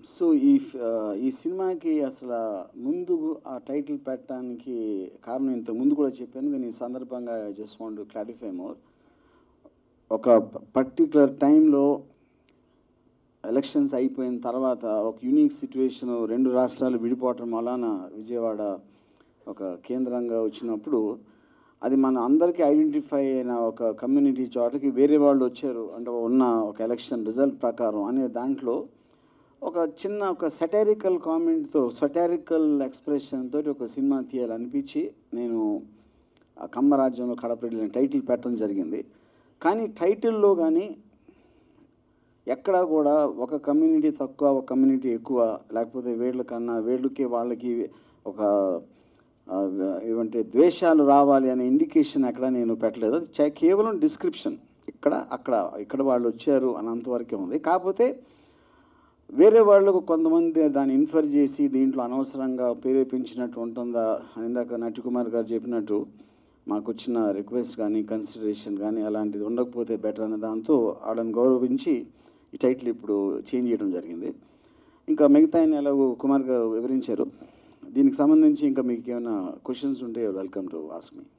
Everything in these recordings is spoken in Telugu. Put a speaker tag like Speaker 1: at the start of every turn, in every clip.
Speaker 1: సో ఈ ఆ, ఈ సినిమాకి అసలు ముందు ఆ టైటిల్ పెట్టడానికి కారణం ఇంత ముందు కూడా చెప్పాను కానీ ఈ సందర్భంగా జస్ట్ వాంట్ క్లారిఫై మోర్ ఒక పర్టికులర్ టైంలో ఎలక్షన్స్ అయిపోయిన తర్వాత ఒక యూనిక్ సిచ్యువేషన్ రెండు రాష్ట్రాలు విడిపోవటం వలన విజయవాడ ఒక కేంద్రంగా వచ్చినప్పుడు అది మన అందరికీ ఐడెంటిఫై అయిన ఒక కమ్యూనిటీ చోటకి వేరే వాళ్ళు వచ్చారు అంటే ఉన్న ఒక ఎలక్షన్ రిజల్ట్ ప్రకారం అనే దాంట్లో ఒక చిన్న ఒక సటారికల్ కామెంట్తో సటారికల్ ఎక్స్ప్రెషన్ తోటి ఒక సినిమా తీయాలనిపించి నేను ఆ కమ్మరాజ్యంలో కడపడి టైటిల్ పెట్టడం జరిగింది కానీ టైటిల్లో కానీ ఎక్కడా కూడా ఒక కమ్యూనిటీ తక్కువ ఒక కమ్యూనిటీ ఎక్కువ లేకపోతే వీళ్ళ కన్నా వీళ్ళకి వాళ్ళకి ఒక ఆ, ఏమంటే ద్వేషాలు రావాలి అనే ఇండికేషన్ ఎక్కడ నేను పెట్టలేదు అది చే- కేవలం డిస్క్రిప్షన్ ఇక్కడ అక్కడ ఇక్కడ వాళ్ళు వచ్చారు అన్నంతవరకే ఉంది కాకపోతే వేరే వాళ్ళకు కొంతమంది దాన్ని ఇన్ఫర్ చేసి దీంట్లో అనవసరంగా ప్రేరేపించినట్టు ఉంటుందా అని ఇందాక నటికుమార్ గారు చెప్పినట్టు మాకు వచ్చిన రిక్వెస్ట్ కానీ కన్సిడరేషన్ కానీ అలాంటిది ఉండకపోతే బెటర్ అనే దాంతో వాళ్ళని గౌరవించి ఈ టైటిల్ ఇప్పుడు చేంజ్ చేయడం జరిగింది ఇంకా మిగతా ఆయన ఎలాగో కుమార్ గారు వివరించారు దీనికి సంబంధించి ఇంకా మీకు ఏమైనా క్వశ్చన్స్ ఉంటే వెల్కమ్ టు ఆస్క్ మీ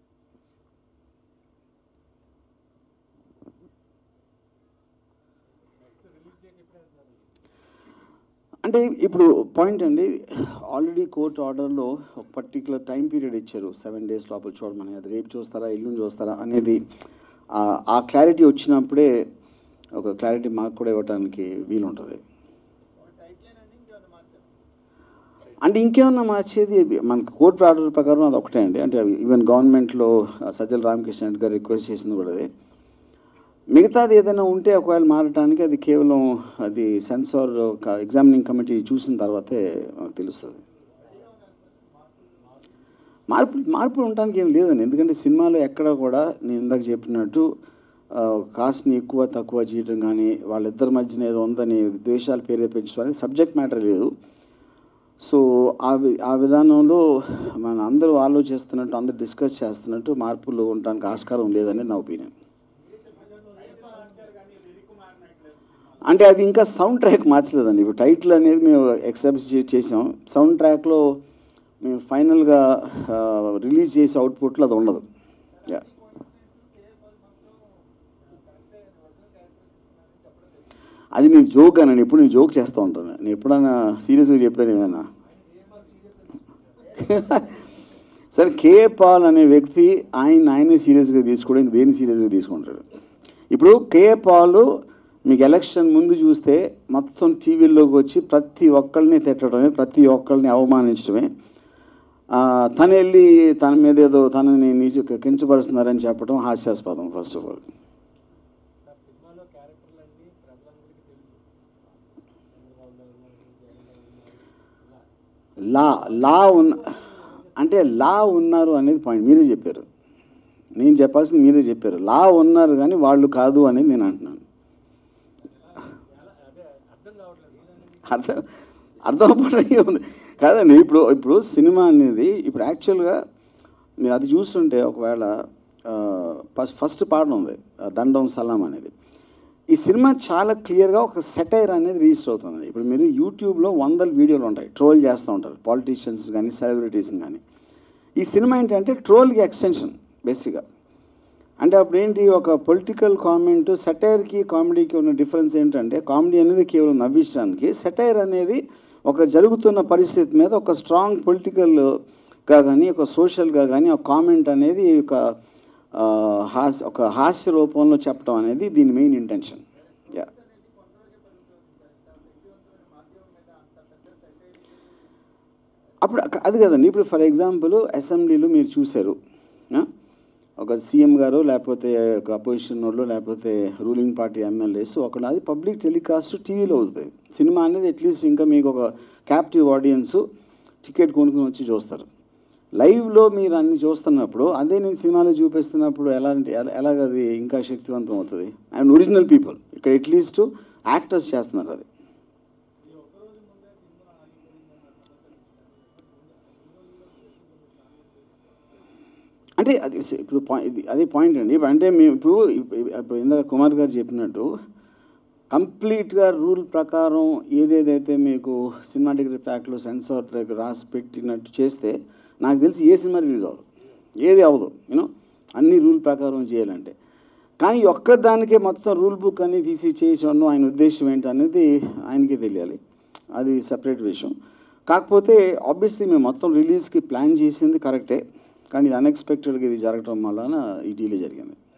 Speaker 1: అంటే ఇప్పుడు పాయింట్ అండి ఆల్రెడీ కోర్ట్ ఆర్డర్లో ఒక పర్టికులర్ టైం పీరియడ్ ఇచ్చారు సెవెన్ డేస్ లోపల చూడమని అది రేపు చూస్తారా ఎల్లుండి చూస్తారా అనేది ఆ- ఆ క్లారిటీ వచ్చినప్పుడే ఒక క్లారిటీ మాకు కూడా ఇవ్వడానికి వీలుంటుంది అంటే ఇంకేమన్నా మార్చేది మనకు కోర్టు ఆర్డర్ ప్రకారం అది ఒకటే అండి అంటే ఈవెన్ గవర్నమెంట్లో సజ్జల రామకృష్ణ రెడ్డి గారు రిక్వెస్ట్ చేసింది కూడా అదే మిగతాది ఏదైనా ఉంటే ఒకవేళ మారటానికి అది కేవలం అది సెన్సార్ ఎగ్జామినింగ్ కమిటీ చూసిన తర్వాతే మనకు తెలుస్తుంది మార్పు మార్పులు ఉండడానికి ఏం లేదండి ఎందుకంటే సినిమాలో ఎక్కడ కూడా నేను ఇందాక చెప్పినట్టు ఆ, కాస్ట్ని ఎక్కువ తక్కువ చేయడం కానీ వాళ్ళిద్దరి మధ్యన ఏదో ఉందని ద్వేషాలు ప్రేరేపించడం అనేది సబ్జెక్ట్ మ్యాటర్ లేదు సో ఆ వి ఆ విధానంలో మన అందరూ ఆలోచిస్తున్నట్టు అందరూ డిస్కస్ చేస్తున్నట్టు మార్పులు ఉండడానికి ఆస్కారం లేదని నా ఒపీనియన్ అంటే అది ఇంకా సౌండ్ ట్రాక్ మార్చలేదండి ఇప్పుడు టైటిల్ అనేది మేము ఎక్సెప్ట్ చేసాం సౌండ్ ట్రాక్లో మేము ఫైనల్గా రిలీజ్ చేసే అవుట్పుట్లో అది ఉండదు యా అది నేను జోక్ అనండి ఎప్పుడు నేను జోక్ చేస్తూ ఉంటాను నేను ఎప్పుడైనా సీరియస్గా చెప్పాను ఏమైనా సరే కే పాల్ అనే వ్యక్తి ఆయన ఆయనే సీరియస్గా తీసుకోవడం ఇంక దేని సీరియస్గా తీసుకుంటాడు ఇప్పుడు కే పాల్ మీకు ఎలక్షన్ ముందు చూస్తే మొత్తం టీవీల్లోకి వచ్చి ప్రతి ఒక్కరిని తిట్టడమే ప్రతి ఒక్కరిని అవమానించడమే ఆ, తను వెళ్ళి తన మీద ఏదో తనని నీచు కించపరుస్తున్నారని చెప్పడం హాస్యాస్పదం ఫస్ట్ ఆఫ్ ఆల్
Speaker 2: సినిమాలో క్యారెక్టర్లన్నీ ప్రజలందరికీ తెలుసు
Speaker 1: లా లా ఉన్న అంటే లా ఉన్నారు అనేది పాయింట్ మీరే చెప్పారు నేను చెప్పాల్సింది మీరే చెప్పారు లా ఉన్నారు కానీ వాళ్ళు కాదు అనేది నేను అంటున్నాను
Speaker 2: అదే అర్థం కావట్లేదు
Speaker 1: అర్థం అర్థం ఉంది కాదండి ఇప్పుడు ఇప్పుడు సినిమా అనేది ఇప్పుడు యాక్చువల్గా మీరు అది చూస్తుంటే ఒకవేళ ఫస్ట్ ఫస్ట్ పాటలు ఉంది ఆ, దండం సలాం అనేది ఈ సినిమా చాలా క్లియర్గా ఒక సెటైర్ అనేది రిజిస్టర్ అవుతుంది ఇప్పుడు మీరు యూట్యూబ్లో వందల వీడియోలు ఉంటాయి ట్రోల్ చేస్తూ ఉంటారు పాలిటీషియన్స్ కానీ సెలబ్రిటీస్ని కానీ ఈ సినిమా ఏంటంటే ట్రోల్కి ఎక్స్టెన్షన్ బేసిక్గా అంటే అప్పుడు ఏంటి ఒక పొలిటికల్ కామెంట్ సెటైర్కి కామెడీకి ఉన్న డిఫరెన్స్ ఏంటంటే కామెడీ అనేది కేవలం నవ్వించడానికి సెటైర్ అనేది ఒక జరుగుతున్న పరిస్థితి మీద ఒక స్ట్రాంగ్ పొలిటికల్గా కానీ ఒక సోషల్గా కానీ ఒక కామెంట్ అనేది ఒక ఆ, హాస్య ఒక హాస్య రూపంలో చెప్పడం అనేది దీని మెయిన్ ఇంటెన్షన్ యా అప్పుడు అక- అది కదండి ఇప్పుడు ఫర్ ఎగ్జాంపుల్ అసెంబ్లీలో మీరు చూశారు ఆ? ఒక సీఎం గారు లేకపోతే ఒక అపోజిషన్ వాళ్ళు లేకపోతే రూలింగ్ పార్టీ ఎమ్మెల్యేస్ ఒకళ్ళు అది పబ్లిక్ టెలికాస్ట్ టీవీలో అవుతుంది సినిమా అనేది అట్లీస్ట్ ఇంకా మీకు ఒక క్యాప్టివ్ ఆడియన్స్ టికెట్ కొనుక్కొని వచ్చి చూస్తారు లైవ్లో మీరు అన్ని చూస్తున్నప్పుడు అదే నేను సినిమాలో చూపిస్తున్నప్పుడు ఎలాంటి ఎలా ఎలాగది ఇంకా శక్తివంతం అవుతుంది అండ్ ఒరిజినల్ పీపుల్ ఇక్కడ అట్లీస్ట్ యాక్టర్స్ చేస్తున్నారు అది అంటే అది స- ఇప్పుడు పాయింట్ ఇది అదే పాయింట్ అండి ఇప్పుడు అంటే మేము ఇప్పుడు ఇప్పు- ఇప్పుడు ఇందాక కుమార్ గారు చెప్పినట్టు కంప్లీట్గా రూల్ ప్రకారం ఏదేదైతే మీకు సినిమాటిక్ ఫ్యాక్ట్లో సెన్సార్ ట్రాక్ రాసి పెట్టినట్టు చేస్తే నాకు తెలిసి ఏ సినిమా రిలీజ్ అవ్వదు ఏది అవ్వదు యూనో అన్ని రూల్ ప్రకారం చేయాలంటే కానీ ఈ ఒక్కదానికే మొత్తం రూల్ బుక్ అన్ని తీసి చేసి ఉండడం ఆయన ఉద్దేశం ఏంటి అనేది ఆయనకే తెలియాలి అది సపరేట్ విషయం కాకపోతే ఆబ్వియస్లీ మేము మొత్తం రిలీజ్కి ప్లాన్ చేసింది కరెక్టే కానీ ఇది అన్ఎక్స్పెక్టెడ్గా ఇది జరగడం వలన ఈ డీలే జరిగింది